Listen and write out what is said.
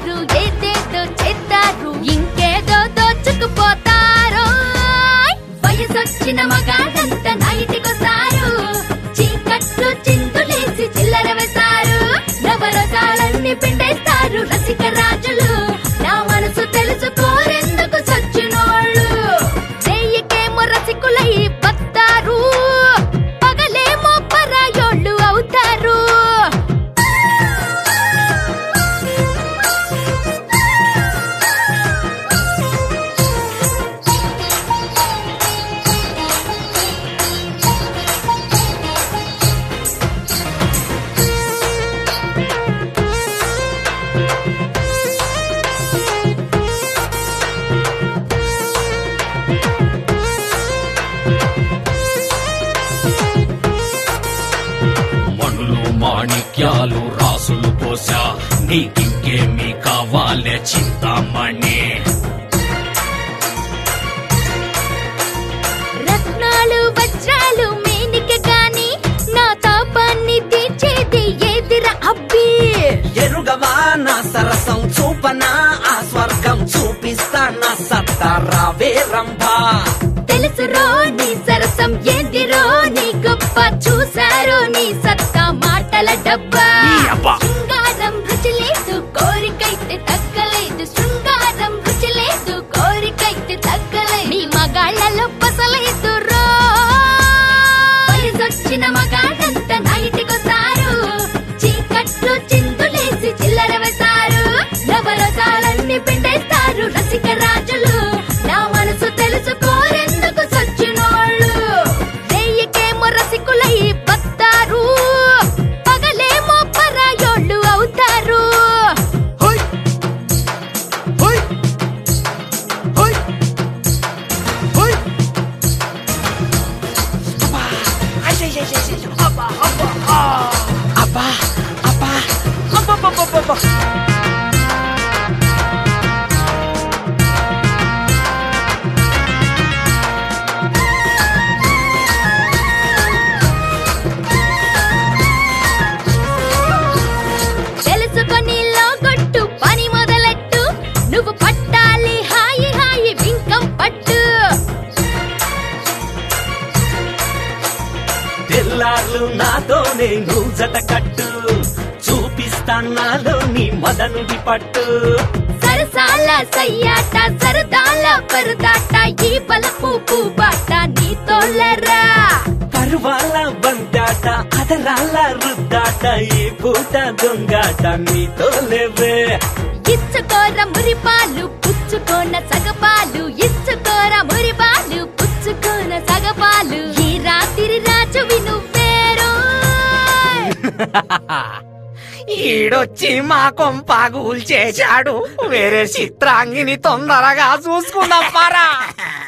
చేస్తారు ఏదేదో చేస్తారు ఇంకేదో దోచుకుపోతారు వయసొచ్చిన మగాడంతా నైటికొస్తారు చీకట్లు చిందులేసి చిల్లర వేస్తారు నవరసాలన్నీ పిండేస్తారు రసిక రాజులు నా మనసు తెలుసుకోరెందుకు సచ్చినోళ్ళు చెయ్యికేమో రసికులై బతారు పగలేమో పరాయోళ్ళు అవుతారు మణులు మాణిక్యాలు రాసులు పోసా నీకింకేమి కావాలే చింతామణి రత్నాలు వజ్రాలు మేనిక గాని నా తాపాన్ని తీర్చేది ఏదిరా అబ్బి ఎరుగవా నా సరసం చూపనా ఆ స్వర్గం చూపిస్తా నా సత్తా రావే రంభా తెలుసురో నీ సరసం ఏందిరో నీ గొప్ప చూసారో నీ సత్తా మాటల డబ్బా ఈ అబ్బా. శృంగారం రుచి లేదు కోరికైతే తగ్గలేదు శృంగారం రుచి లేదు కోరికైతే తగ్గలేదు నీ మగాళ్ళలో పసలేదు రో వయసొచ్చిన మగాడంతా నైటికొస్తారు చీకట్లు చిందులేసి చిల్లర వేస్తారు నవరసాలన్నీ పిండేస్తారు రసిక రాజులు నా మనసు తెలుసుకోరెందుకు సచ్చినోళ్ళు రేయికేమో రసికులై బతారు పగలేమో పరాయోళ్ళు అవుతారు హోయ్ హోయ్ హోయ్ హోయ్ అబ్బా అయ్యయ్యయ్యయ్య. అబ్బా అబ్బా ఆ. అబ్బా అబ్బా అబ్బబ్బబ్బబ్బబ్బ. తెలుసుకొని లోగొట్టు పని మొదలెట్టు నువ్వు పట్టాలి హాయి హాయి వింకం పట్టు తెల్లార్లు నాతోనే నువ్వు జత కట్టు చూపిస్తా నాలో నీ మదనుడి పట్టు సరసాల సయ్యాట సరదాల పరదాట ఈ బలపు బాట నీతోలరా పరువాల బందాట అదరాల రుద్దాట ఈ పూట దొంగాట నీతో లేవే ఇచ్చుకోర మురిపాలు పుచ్చుకోన సగపాలు ఇచ్చుకోర మురిపాలు పుచ్చుకోన సగపాలు ఈ రాత్రి రాజువి నువ్వేరో ఈడొచ్చి మా కొంపాగూల్ చేశాడు వేరే చిత్రాంగిని తొందరగా చూసుకుందాం పరా